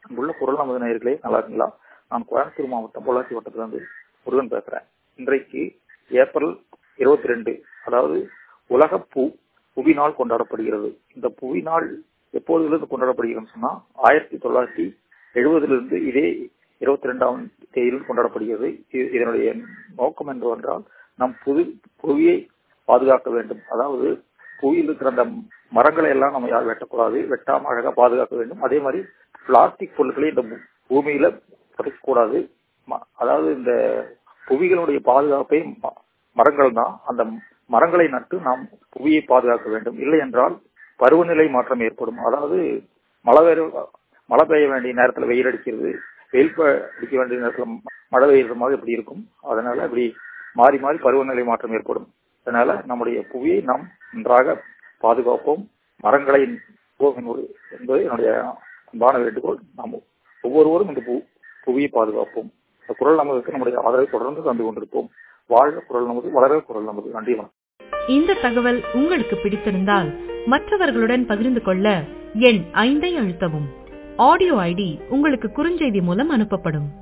அங்குள்ள குரல் நமது நேயர்களே நல்லா இருக்குங்களா நான் கோயம்புத்தூர் மாவட்டம் பொள்ளாச்சி வட்டத்திலிருந்து முருகன் பேசுறேன் இன்றைக்கு ஏப்ரல் இருபத்தி ரெண்டு அதாவது உலக பூ புவி நாள் கொண்டாடப்படுகிறது இந்த புவி நாள் எப்போதிலிருந்து கொண்டாடப்படுகிறதுன்னு சொன்னா ஆயிரத்தி தொள்ளாயிரத்தி எழுபதிலிருந்து இதே இருபத்தி ரெண்டாம் தேதியில் கொண்டாடப்படுகிறது இது- இதனுடைய நோக்கம் என்னவென்றால் நம் புது புவியை பாதுகாக்க வேண்டும் அதாவது புவியில் இருக்கிற அந்த மரங்களை எல்லாம் நம்ம யாரும் வெட்டக்கூடாது வெட்டாம அழகா பாதுகாக்க வேண்டும் அதே மாதிரி பிளாஸ்டிக் பொருட்களை இந்த பூ- பூமியில புதைக்கக்கூடாது ம- அதாவது இந்த புவிகளுடைய பாதுகாப்பை ம- மரங்கள் தான் அந்த மரங்களை நட்டு நாம் புவியை பாதுகாக்க வேண்டும் இல்லை என்றால் பருவநிலை மாற்றம் ஏற்படும் அதாவது மழை பெய்ய மழை பெய்ய வேண்டிய நேரத்துல வெயில் அடிக்கிறது வெயில் ப- அடிக்க வேண்டிய நேரத்துல ம- மழை பெய்யுற மாதிரி இப்படி இருக்கும் அதனால இப்படி மாறி மாறி பருவநிலை மாற்றம் ஏற்படும் அதனால நம்முடைய புவியை நாம் நன்றாக பாதுகாப்போம் மரங்களை நடுவோம் என்பது என்பது என்னுடைய அன்பான வேண்டுகோள் நாம் ஒவ்வொருவரும் இந்த பு- புவியை பாதுகாப்போம் இந்த குரல் நமக்கு நம்முடைய ஆதரவை தொடர்ந்து தந்து கொண்டிருப்போம் வாழ்க குரல் நமது வளர குரல் நமது நன்றி வணக்கம் இந்த தகவல் உங்களுக்கு பிடித்திருந்தால் மற்றவர்களுடன் பகிர்ந்து கொள்ள எண் ஐந்தை அழுத்தவும் ஆடியோ ஐடி உங்களுக்கு குறுஞ்செய்தி மூலம் அனுப்பப்படும்